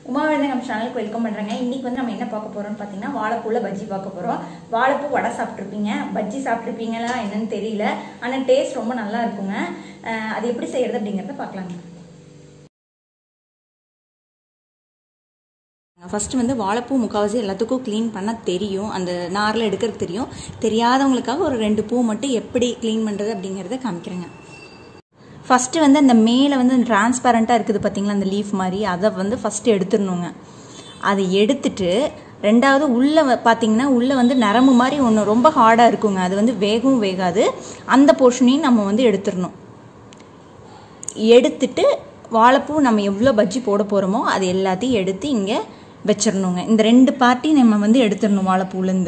உமாவிருந்த நம்ம சேனலுக்கு வெல்கம் பண்ணுறேங்க இன்னைக்கு வந்து நம்ம என்ன பார்க்க போறோம்னு பார்த்தீங்கன்னா வாழைப்பூல பஜ்ஜி பார்க்க போகிறோம் வாழைப்பூ வடை சாப்பிட்ருப்பீங்க பஜ்ஜி சாப்பிட்ருப்பீங்களா என்னன்னு தெரியல ஆனால் டேஸ்ட் ரொம்ப நல்லா இருக்குங்க அஹ் அது எப்படி செய்யறது அப்படிங்கிறத பார்க்கலாங்க ஃபஸ்ட்டு வந்து வாழைப்பூ முக்கால்வாசி எல்லாத்துக்கும் க்ளீன் பண்ண தெரியும் அந்த நாரில் எடுக்கிறது தெரியும் தெரியாதவங்களுக்காக ஒரு ரெண்டு பூ மட்டும் எப்படி க்ளீன் பண்ணுறது அப்படிங்கிறத காமிக்கிறேங்க ஃபஸ்ட்டு வந்து அந்த மேலே வந்து டிரான்ஸ்பரண்ட்டாக இருக்குது பார்த்தீங்களா அந்த லீஃப் மாதிரி அதை வந்து ஃபஸ்ட்டு எடுத்துடணுங்க அதை எடுத்துட்டு ரெண்டாவது உள்ளே பார்த்தீங்கன்னா உள்ளே வந்து நரம்பு மாதிரி ஒன்று ரொம்ப ஹார்டாக இருக்குங்க அது வந்து வேகவும் வேகாது அந்த போர்ஷனையும் நம்ம வந்து எடுத்துடணும் எடுத்துட்டு வாழைப்பூ நம்ம எவ்வளோ பஜ்ஜி போட போகிறோமோ அது எல்லாத்தையும் எடுத்து இங்கே வச்சிடணுங்க இந்த ரெண்டு பார்ட்டியும் நம்ம வந்து எடுத்துடணும் வாழைப்பூலேருந்து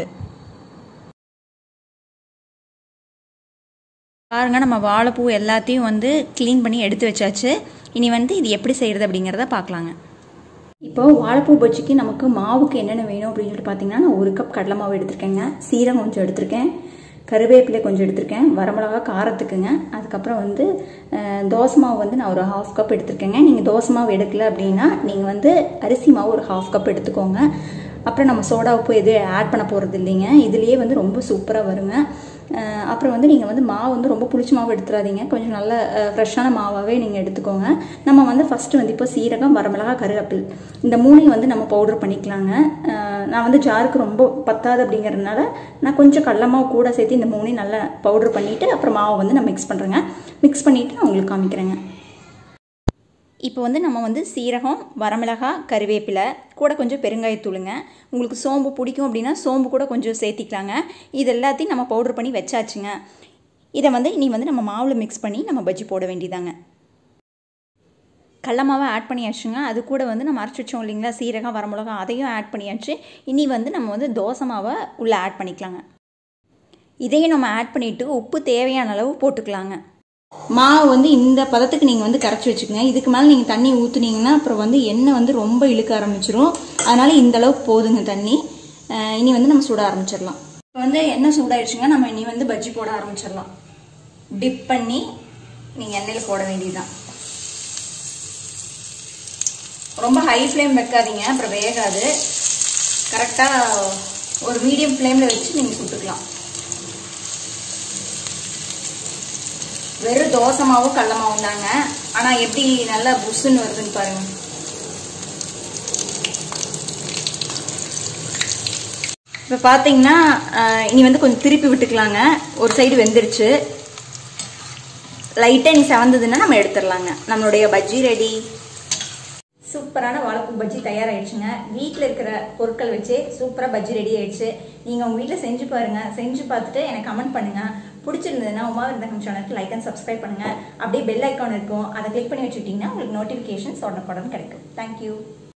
பாருங்க நம்ம வாழைப்பூ எல்லாத்தையும் வந்து க்ளீன் பண்ணி எடுத்து வச்சாச்சு இனி வந்து இது எப்படி செய்கிறது அப்படிங்கிறத பார்க்கலாங்க இப்போ வாழைப்பூ பஜ்ஜிக்கு நமக்கு மாவுக்கு என்னென்ன வேணும் அப்படின்னு சொல்லிட்டு பார்த்தீங்கன்னா நான் ஒரு கப் கடலை மாவு எடுத்திருக்கேங்க சீரகம் கொஞ்சம் எடுத்திருக்கேன் கருவேப்பிலை கொஞ்சம் எடுத்திருக்கேன் வரமிளகா காரத்துக்குங்க அதுக்கப்புறம் வந்து அஹ், தோசை மாவு வந்து நான் ஒரு ஹாஃப் கப் எடுத்திருக்கேங்க நீங்கள் தோசை மாவு எடுக்கல அப்படின்னா நீங்கள் வந்து அரிசி மாவு ஒரு ஹாஃப் கப் எடுத்துக்கோங்க அப்புறம் நம்ம சோடா உப்பு எதுவும் ஆட் பண்ண போகிறது இல்லைங்க இதுலேயே வந்து ரொம்ப சூப்பராக வருங்க அஹ் அப்புறம் வந்து நீங்கள் வந்து மாவு வந்து ரொம்ப புளிச்ச மாவு எடுத்துடாதீங்க கொஞ்சம் நல்ல ஃப்ரெஷ்ஷான மாவாகவே நீங்கள் எடுத்துக்கோங்க நம்ம வந்து ஃபஸ்ட்டு வந்து இப்போ சீரகம் வரமிளகா கருவேப்பில் இந்த மூணையும் வந்து நம்ம பவுடர் பண்ணிக்கலாங்க அஹ் நான் வந்து ஜாருக்கு ரொம்ப பத்தாது அப்படிங்கிறதுனால நான் கொஞ்சம் கடல மாவு கூட சேர்த்து இந்த மூணையும் நல்லா பவுடர் பண்ணிவிட்டு அப்புறம் மாவை வந்து நான் மிக்ஸ் பண்ணுறேங்க மிக்ஸ் பண்ணிவிட்டு நான் உங்களுக்கு காமிக்கிறேங்க இப்போ வந்து நம்ம வந்து சீரகம் வரமிளகா கருவேப்பிலை கூட கொஞ்சம் பெருங்காயத்தூளுங்க உங்களுக்கு சோம்பு பிடிக்கும் அப்படின்னா சோம்பு கூட கொஞ்சம் சேர்த்திக்கலாங்க இது எல்லாத்தையும் நம்ம பவுடர் பண்ணி வச்சாச்சுங்க இதை வந்து இனி வந்து நம்ம மாவில் மிக்ஸ் பண்ணி நம்ம பஜ்ஜி போட வேண்டியதாங்க கடல மாவை ஆட் பண்ணியாச்சுங்க அது கூட வந்து நம்ம அரைச்சி வச்சோம் இல்லைங்களா சீரகம் வரமிளகா அதையும் ஆட் பண்ணியாச்சு இனி வந்து நம்ம வந்து தோசை மாவை உள்ளே ஆட் பண்ணிக்கலாங்க இதையும் நம்ம ஆட் பண்ணிவிட்டு உப்பு தேவையான அளவு போட்டுக்கலாங்க மாவு வந்து இந்த பதத்துக்கு நீங்கள் வந்து கரைச்சி வச்சுக்கோங்க இதுக்கு மேலே நீங்கள் தண்ணி ஊற்றுனீங்கன்னா அப்புறம் வந்து எண்ணெய் வந்து ரொம்ப இழுக்க ஆரம்பிச்சிரும் அதனால இந்த அளவுக்கு போதுங்க தண்ணி அஹ் இனி வந்து நம்ம சுட ஆரம்பிச்சிடலாம் இப்போ வந்து எண்ணெய் சூடாயிடுச்சுங்க நம்ம இனி வந்து பஜ்ஜி போட ஆரம்பிச்சிடலாம் டிப் பண்ணி நீங்கள் எண்ணெயில் போட வேண்டியதுதான் ரொம்ப ஹை ஃப்ளேம் வைக்காதீங்க அப்புறம் வேகாது கரெக்டாக ஒரு மீடியம் ஃப்ளேமில் வச்சு நீங்கள் சுட்டுக்கலாம் வெறும் தோசை மாவும் கடல மாவும் தாங்க ஆனா எப்படி நல்லா புஷ்ஷுன்னு வருதுன்னு பாருங்க இப்போ பார்த்தீங்கன்னா அஹ், இனி வந்து கொஞ்சம் திருப்பி விட்டுக்கலாங்க ஒரு சைடு வெந்துருச்சு லைட்டாக இனி செவந்ததுன்னா நம்ம எடுத்துடலாங்க நம்மளுடைய பஜ்ஜி ரெடி சூப்பரான வாழைப்பூ பஜ்ஜி தயாராகிடுச்சுங்க வீட்டில் இருக்கிற பொருட்கள் வச்சு சூப்பராக பஜ்ஜி ரெடி ஆயிடுச்சு நீங்கள் உங்கள் வீட்டில் செஞ்சு பாருங்க செஞ்சு பார்த்துட்டு எனக்கு கமெண்ட் பண்ணுங்க பிடிச்சிருந்ததுன்னா உமா விருந்தகம் சேனலுக்கு லைக் அண்ட் சப்ஸ்கிரைப் பண்ணுங்க அப்படியே பெல் ஐக்கான் இருக்கும் அதை கிளிக் பண்ணி வச்சுக்கிட்டிங்கன்னா உங்களுக்கு நோட்டிஃபிகேஷன்ஸ் உடனுக்குடன் கிடைக்கும் தேங்க்யூ